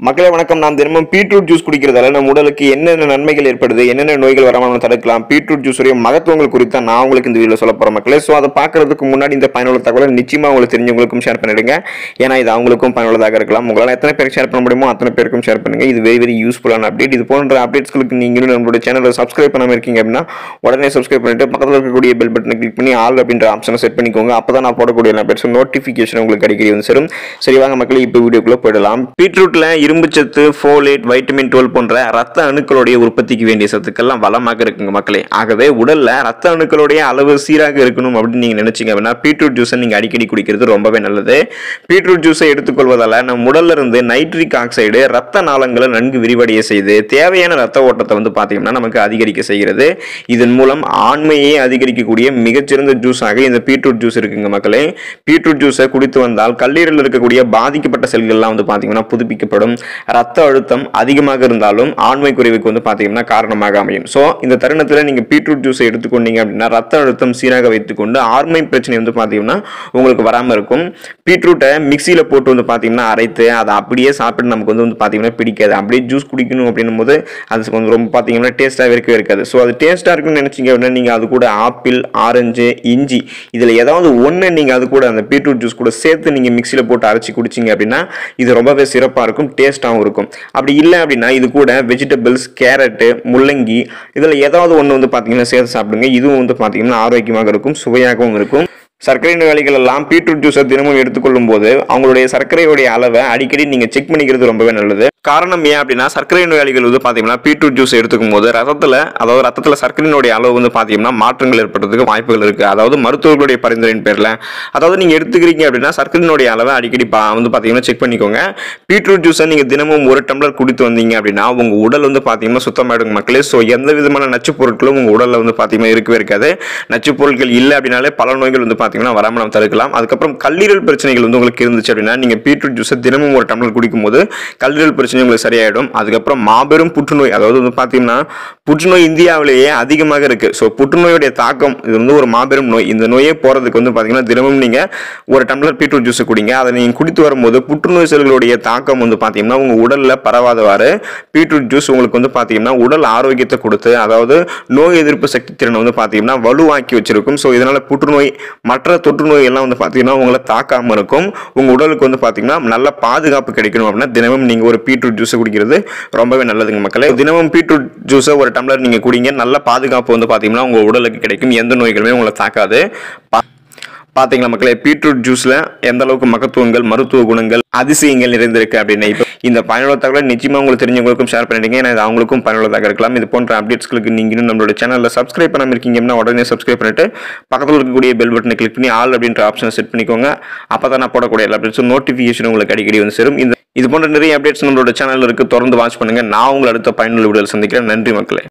மக்களே வணக்கம் நாம் தினமும் பீட்ரூட் ஜூஸ் குடிக்கிறதால நம்ம உடலுக்கு என்னென்ன நன்மைகள் ஏற்படுது என்னென்ன நோய்கள் வராமல் நம்ம தடுக்கலாம் பீட்ரூட் ஜூஸ் உடைய மகத்துவங்கள் குறித்து தான் நான் உங்களுக்கு இந்த வீடியோ சொல்ல போறேன் மக்களே ஸோ அதை பார்க்கறதுக்கு முன்னாடி இந்த பயனுள்ள தகவலை நிச்சயமா உங்களுக்கு தெரிஞ்சவங்களுக்கும் ஷேர் பண்ணிடுங்க ஏன்னா இது அவங்களுக்கும் பயனுள்ளதாக இருக்கலாம் உங்களால் எத்தனை பேருக்கு ஷேர் பண்ண முடியுமோ அத்தனை பேருக்கும் ஷேர் பண்ணுங்க இது வெரி வெரி யூஸ்ஃபுல்லான அப்டேட் இது போன்ற அப்டேட்ஸ்களுக்கு நீங்களும் நம்மளோட சேனலை சப்ஸ்கிரைப் பண்ணாம இருக்கீங்க அப்படின்னா உடனே சப்ஸ்கிரைப் பண்ணிட்டு பக்கத்தில் இருக்கக்கூடிய பெல் பட்டனை கிளிக் பண்ணி ஆல் அப்படின்ற ஆப்ஷனை செட் பண்ணிக்கோங்க அப்பதான் நான் போடக்கூடிய எல்லா பேர்ஸும் நோட்டிஃபிகேஷன் உங்களுக்கு அடிக்கடி வந்து சேரும் சரி வாங்க மக்களே இப்போ வீடியோக்குள்ள போயிடலாம் பீட்ரூட்ல இரும்புச்சத்து ஃபோலேட் வைட்டமின் டுவெல் போன்ற ரத்த அணுக்களுடைய உற்பத்திக்கு வேண்டிய சத்துக்கள்லாம் வளமாக இருக்குங்க மக்களே ஆகவே உடல்ல ரத்த அணுக்களுடைய அளவு சீராக இருக்கணும் அப்படின்னு நீங்க நினைச்சீங்க அப்படின்னா பீட்ரூட் ஜூஸை நீங்க அடிக்கடி குடிக்கிறது ரொம்பவே நல்லது பீட்ரூட் ஜூஸை எடுத்துக்கொள்வதால நம்ம உடல்ல இருந்து நைட்ரிக் ஆக்சைடு ரத்த நாளங்களை நன்கு விரிவடைய செய்து தேவையான ரத்த ஓட்டத்தை வந்து பார்த்தீங்கன்னா நமக்கு அதிகரிக்க செய்கிறது இதன் மூலம் ஆண்மையை அதிகரிக்கக்கூடிய மிகச்சிறந்த ஜூஸாக இந்த பீட்ரூட் ஜூஸ் இருக்குங்க மக்களே பீட்ரூட் ஜூஸை குடித்து வந்தால் கல்லீரலில் இருக்கக்கூடிய பாதிக்கப்பட்ட செல்கள்லாம் வந்து பார்த்தீங்கன்னா புதுப்பிக்கப்படும் ரத்த அழுத்தம் அதிகமாக இருந்தாலும் ஆண்மை குறைவுக்கு வந்து பார்த்தீங்கன்னா காரணமாக அமையும் ஸோ இந்த தருணத்தில் நீங்கள் பீட்ரூட் ஜூஸை எடுத்துக்கொண்டீங்க அப்படின்னா ரத்த அழுத்தம் சீராக வைத்துக்கொண்டு ஆண்மை பிரச்சனை வந்து பார்த்தீங்கன்னா உங்களுக்கு வராமல் இருக்கும் பீட்ரூட்டை மிக்சியில் போட்டு வந்து பார்த்தீங்கன்னா அரைத்து அதை அப்படியே சாப்பிட்டு நமக்கு வந்து வந்து பார்த்தீங்கன்னா பிடிக்காது அப்படியே ஜூஸ் குடிக்கணும் அப்படின்னும் போது அது கொஞ்சம் ரொம்ப பார்த்தீங்கன்னா டேஸ்ட்டாக இருக்கவே இருக்காது ஸோ அது டேஸ்ட்டாக இருக்குன்னு நினச்சிங்க அப்படின்னா நீங்கள் அது கூட ஆப்பிள் ஆரஞ்சு இஞ்சி இதில் ஏதாவது ஒன்று நீங்கள் அது கூட அந்த பீட்ரூட் ஜூஸ் கூட சேர்த்து நீங்கள் மிக்சியில் போட்டு அரைச்சி குடிச்சிங்க அப்படின்னா இது ரொம்பவே சிறப்பாக இருக்கும் டேஸ்ட்டாகவும் இருக்கும் அப்படி இல்லை அப்படின்னா இது கூட வெஜிடபிள்ஸ் கேரட்டு முள்ளங்கி இதில் ஏதாவது ஒன்று வந்து பார்த்தீங்கன்னா சேர்த்து சாப்பிடுங்க இதுவும் வந்து பார்த்தீங்கன்னா ஆரோக்கியமாக இருக்கும் சுவையாகவும் இருக்கும் சர்க்கரை நோயாளிகள் எல்லாம் பீட்ரூட் ஜூஸை தினமும் எடுத்துக்கொள்ளும் போது அவங்களுடைய சர்க்கரையுடைய அளவை அடிக்கடி நீங்க செக் பண்ணிக்கிறது ரொம்பவே நல்லது காரணம் ஏன் அப்படின்னா சர்க்கரை நோயாளிகள் வந்து பாத்தீங்கன்னா பீட்ரூட் ஜூஸ் எடுத்துக்கும் போது ரத்தத்துல அதாவது ரத்தத்துல சர்க்கரையினுடைய அளவு வந்து பாத்தீங்கன்னா மாற்றங்கள் ஏற்படுறதுக்கு வாய்ப்புகள் இருக்கு அதாவது மருத்துவர்களுடைய பரிந்துரையின் பேர்ல அதாவது நீங்க எடுத்துக்கிறீங்க அப்படின்னா சர்க்கரையினுடைய அளவை அடிக்கடி பா வந்து பாத்தீங்கன்னா செக் பண்ணிக்கோங்க பீட்ரூட் ஜூஸை நீங்க தினமும் ஒரு டம்ளர் குடித்து வந்தீங்க அப்படின்னா உங்க உடல் வந்து பாத்தீங்கன்னா சுத்தமாயிடுங்க மக்களே ஸோ எந்த விதமான நச்சு பொருட்களும் உங்க உடல்ல வந்து பாத்தீங்கன்னா இருக்கவே இருக்காது நச்சு பொருட்கள் இல்லை அப்படின்னாலே பல நோய்கள் வந்து பாத்தீங்கன்னா வராமல் நம்ம தடுக்கலாம் அதுக்கப்புறம் கல்லீரல் பிரச்சனைகள் வந்து உங்களுக்கு இருந்துச்சு அப்படின்னா நீங்க பீட்ரூட் ஜூஸை தினமும் ஒரு டம்ளர் குடிக்கும்போது கல்லீரல் பிரச்சனை உங்களுக்கு சரியாயிடும் அதுக்கப்புறம் மாபெரும் புற்றுநோய் அதாவது வந்து பாத்தீங்கன்னா புற்றுநோய் இந்தியாவிலேயே அதிகமாக இருக்கு ஸோ புற்றுநோயுடைய தாக்கம் இது வந்து ஒரு மாபெரும் நோய் இந்த நோயே போறதுக்கு வந்து பாத்தீங்கன்னா தினமும் நீங்க ஒரு டம்ளர் பீட்ரூட் ஜூஸ் குடிங்க அதை நீங்க குடித்து வரும்போது புற்றுநோய் செல்களுடைய தாக்கம் வந்து பாத்தீங்கன்னா உங்க உடல்ல பரவாதவாறு பீட்ரூட் ஜூஸ் உங்களுக்கு வந்து பாத்தீங்கன்னா உடல் ஆரோக்கியத்தை கொடுத்து அதாவது நோய் எதிர்ப்பு சக்தி திறனை வந்து பாத்தீங்கன்னா வலுவாக்கி வச்சிருக்கும் ஸோ இதனால புற்றுநோய் மற்ற தொற்று நோய் எல்லாம் வந்து பாத்தீங்கன்னா உங்களை தாக்காம இருக்கும் உங்க உடலுக்கு வந்து பாத்தீங்கன்னா நல்ல பாதுகாப்பு கிடைக்கணும் அப்படின்னா தினமும் நீங்க ஒரு பீட்ரூட் ஜூஸ் குடிக்கிறது ரொம்பவே நல்லதுங்க மக்களே தினமும் பீட்ரூட் ஜூஸை ஒரு டம்ளர் நீங்க குடிங்க நல்ல பாதுகாப்பு வந்து பாத்தீங்கன்னா உங்க உடலுக்கு கிடைக்கும் எந்த நோய்களுமே உங்களை தாக்காது பா- பாத்தீங்களா மக்களே பீட்ரூட் ஜூஸ்ல எந்த அளவுக்கு மகத்துவங்கள் மருத்துவ குணங்கள் அதிசயங்கள் நிறைந்திருக்கு அப்படின்னு இப்போ இந்த பயனுள்ள தகவலை நிச்சயமா உங்களுக்கு தெரிஞ்சவங்களுக்கும் ஷேர் பண்ணிடுங்க ஏன்னா இது அவங்களுக்கும் பயனுள்ளதாக இருக்கலாம் இது போன்ற அப்டேட்ஸ்களுக்கு நீங்களும் நம்மளோட சேனலில் சப்ஸ்கிரைப் பண்ணாம இருக்கீங்க அப்படின்னா உடனே சப்ஸ்கிரைப் பண்ணிட்டு பக்கத்தில் இருக்கக்கூடிய பெல் பட்டனை கிளிக் பண்ணி ஆல் அப்படின்ற ஆப்ஷனை செட் பண்ணிக்கோங்க அப்போ தான் நான் போடக்கூடிய எல்லா அப்டேட்ஸும் நோட்டிஃபிகேஷன் உங்களுக்கு அடிக்கடி வந்து சேரும் இந்த இது போன்ற நிறைய அப்டேட்ஸ் நம்மளோட சேனலில் இருக்கு தொடர்ந்து வாட்ச் பண்ணுங்க நான் உங்களை அடுத்த பயனுள்ள வீடியோவில் சந்திக்கிறேன் நன்றி மக்களே